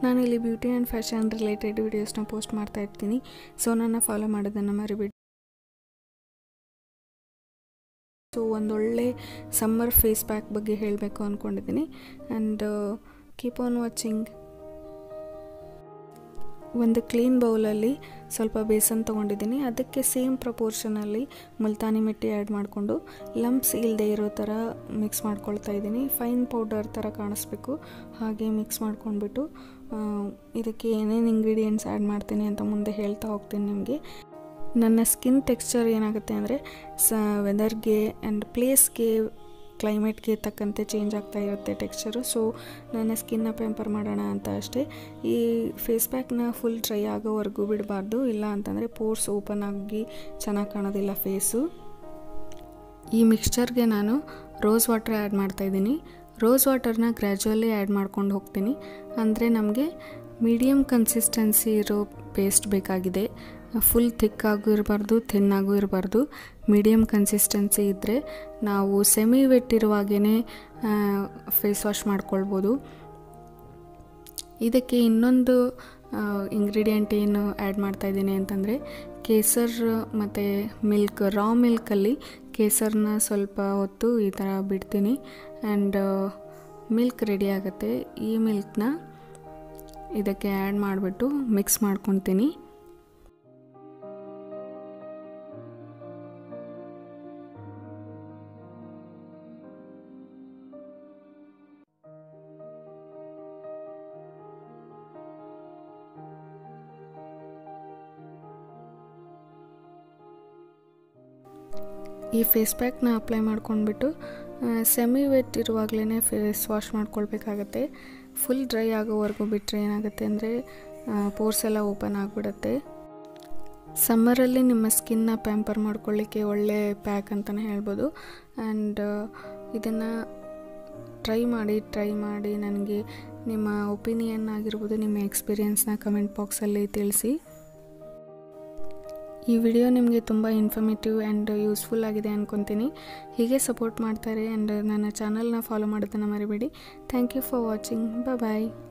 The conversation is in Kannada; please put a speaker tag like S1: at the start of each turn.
S1: ನಾನಿಲ್ಲಿ ಬ್ಯೂಟಿ ಆ್ಯಂಡ್ ಫ್ಯಾಷನ್ ರಿಲೇಟೆಡ್ ವೀಡಿಯೋಸ್ನ ಪೋಸ್ಟ್ ಮಾಡ್ತಾ ಇರ್ತೀನಿ ಸೊ ನನ್ನ ಫಾಲೋ ಮಾಡೋದನ್ನು ಮರಿಬೇಡಿ ಸೊ ಒಂದೊಳ್ಳೆ ಸಮ್ಮರ್ ಫೇಸ್ ಪ್ಯಾಕ್ ಬಗ್ಗೆ ಹೇಳಬೇಕು ಅಂದ್ಕೊಂಡಿದ್ದೀನಿ ಆ್ಯಂಡ್ ಕೀಪ್ ಆನ್ ವಾಚಿಂಗ್ ಒಂದು ಕ್ಲೀನ್ ಬೌಲಲ್ಲಿ ಸ್ವಲ್ಪ ಬೇಸನ್ ತೊಗೊಂಡಿದ್ದೀನಿ ಅದಕ್ಕೆ ಸೇಮ್ ಪ್ರಪೋರ್ಷನಲ್ಲಿ ಮುಲ್ತಾನಿ ಮಿಟ್ಟಿ ಆ್ಯಡ್ ಮಾಡಿಕೊಂಡು ಲಂಪ್ಸ್ ಇಲ್ಲದೆ ಇರೋ ಥರ ಮಿಕ್ಸ್ ಮಾಡ್ಕೊಳ್ತಾ ಇದ್ದೀನಿ ಫೈನ್ ಪೌಡರ್ ಥರ ಕಾಣಿಸ್ಬೇಕು ಹಾಗೆ ಮಿಕ್ಸ್ ಮಾಡ್ಕೊಂಡ್ಬಿಟ್ಟು ಇದಕ್ಕೆ ಏನೇನು ಇಂಗ್ರೀಡಿಯೆಂಟ್ಸ್ ಆ್ಯಡ್ ಮಾಡ್ತೀನಿ ಅಂತ ಮುಂದೆ ಹೇಳ್ತಾ ಹೋಗ್ತೀನಿ ನಿಮಗೆ ನನ್ನ ಸ್ಕಿನ್ ಟೆಕ್ಸ್ಚರ್ ಏನಾಗುತ್ತೆ ಅಂದರೆ ಸ ವೆದರ್ಗೆ ಆ್ಯಂಡ್ ಪ್ಲೇಸ್ಗೆ ಕ್ಲೈಮೇಟ್ಗೆ ತಕ್ಕಂತೆ ಚೇಂಜ್ ಆಗ್ತಾ ಇರುತ್ತೆ ಟೆಕ್ಸ್ಚರು ಸೊ ನನ್ನ ಸ್ಕಿನ್ನ ಪೆಂಪರ್ ಮಾಡೋಣ ಅಂತ ಅಷ್ಟೇ ಈ ಫೇಸ್ ಪ್ಯಾಕ್ನ ಫುಲ್ ಡ್ರೈ ಆಗೋವರೆಗೂ ಬಿಡಬಾರ್ದು ಇಲ್ಲ ಅಂತಂದರೆ ಪೋರ್ಸ್ ಓಪನ್ ಆಗಿ ಚೆನ್ನಾಗಿ ಕಾಣೋದಿಲ್ಲ ಫೇಸು ಈ ಮಿಕ್ಸ್ಚರ್ಗೆ ನಾನು ರೋಸ್ ವಾಟರ್ ಆ್ಯಡ್ ಮಾಡ್ತಾಯಿದ್ದೀನಿ ರೋಸ್ ವಾಟರ್ನ ಗ್ರ್ಯಾಜುವಲಿ ಆ್ಯಡ್ ಮಾಡ್ಕೊಂಡು ಹೋಗ್ತೀನಿ ಅಂದರೆ ನಮಗೆ ಮೀಡಿಯಮ್ ಕನ್ಸಿಸ್ಟೆನ್ಸಿ ಇರೋ ಪೇಸ್ಟ್ ಬೇಕಾಗಿದೆ ಫುಲ್ ಥಿಕ್ಕಾಗೂ ಇರಬಾರ್ದು ಥಿನ್ನಾಗೂ ಇರಬಾರ್ದು ಮೀಡಿಯಮ್ ಕನ್ಸಿಸ್ಟೆನ್ಸಿ ಇದ್ದರೆ ನಾವು ಸೆಮಿ ವೆಟ್ ಇರುವಾಗೇ ಫೇಸ್ ವಾಶ್ ಮಾಡ್ಕೊಳ್ಬೋದು ಇದಕ್ಕೆ ಇನ್ನೊಂದು ಇಂಗ್ರೀಡಿಯೆಂಟ್ ಏನು ಆ್ಯಡ್ ಮಾಡ್ತಾಯಿದ್ದೀನಿ ಅಂತಂದರೆ ಕೇಸರ್ ಮತ್ತು ಮಿಲ್ಕ್ ರಾ ಮಿಲ್ಕಲ್ಲಿ ಕೇಸರನ್ನ ಸ್ವಲ್ಪ ಹೊತ್ತು ಈ ಥರ ಬಿಡ್ತೀನಿ ಆ್ಯಂಡ್ ಮಿಲ್ಕ್ ರೆಡಿ ಆಗುತ್ತೆ ಈ ಮಿಲ್ಕ್ನ ಇದಕ್ಕೆ ಆ್ಯಡ್ ಮಾಡಿಬಿಟ್ಟು ಮಿಕ್ಸ್ ಮಾಡ್ಕೊತೀನಿ ಈ ಫೇಸ್ ಪ್ಯಾಕ್ನ ಅಪ್ಲೈ ಮಾಡ್ಕೊಂಡ್ಬಿಟ್ಟು ಸೆಮಿ ವೆಟ್ ಇರುವಾಗಲೇ ಫೇಸ್ ವಾಶ್ ಮಾಡ್ಕೊಳ್ಬೇಕಾಗತ್ತೆ ಫುಲ್ ಡ್ರೈ ಆಗೋವರೆಗೂ ಬಿಟ್ಟರೆ ಏನಾಗುತ್ತೆ ಅಂದರೆ ಪೋರ್ಸ್ ಎಲ್ಲ ಓಪನ್ ಆಗಿಬಿಡುತ್ತೆ ಸಮ್ಮರಲ್ಲಿ ನಿಮ್ಮ ಸ್ಕಿನ್ನ ಪ್ಯಾಂಪರ್ ಮಾಡ್ಕೊಳ್ಳಿಕ್ಕೆ ಒಳ್ಳೆ ಪ್ಯಾಕ್ ಅಂತಲೇ ಹೇಳ್ಬೋದು ಆ್ಯಂಡ್ ಇದನ್ನು ಟ್ರೈ ಮಾಡಿ ಟ್ರೈ ಮಾಡಿ ನನಗೆ ನಿಮ್ಮ ಒಪಿನಿಯನ್ ಆಗಿರ್ಬೋದು ನಿಮ್ಮ ಎಕ್ಸ್ಪೀರಿಯೆನ್ಸ್ನ ಕಮೆಂಟ್ ಬಾಕ್ಸಲ್ಲಿ ತಿಳಿಸಿ ಈ ವಿಡಿಯೋ ನಿಮಗೆ ತುಂಬ ಇನ್ಫಾರ್ಮೇಟಿವ್ ಆ್ಯಂಡ್ ಯೂಸ್ಫುಲ್ ಆಗಿದೆ ಅಂದ್ಕೊತೀನಿ ಹೀಗೆ ಸಪೋರ್ಟ್ ಮಾಡ್ತಾರೆ ಆ್ಯಂಡ್ ನನ್ನ ಚಾನಲ್ನ ಫಾಲೋ ಮಾಡೋದನ್ನು ಮರಿಬೇಡಿ thank you for watching bye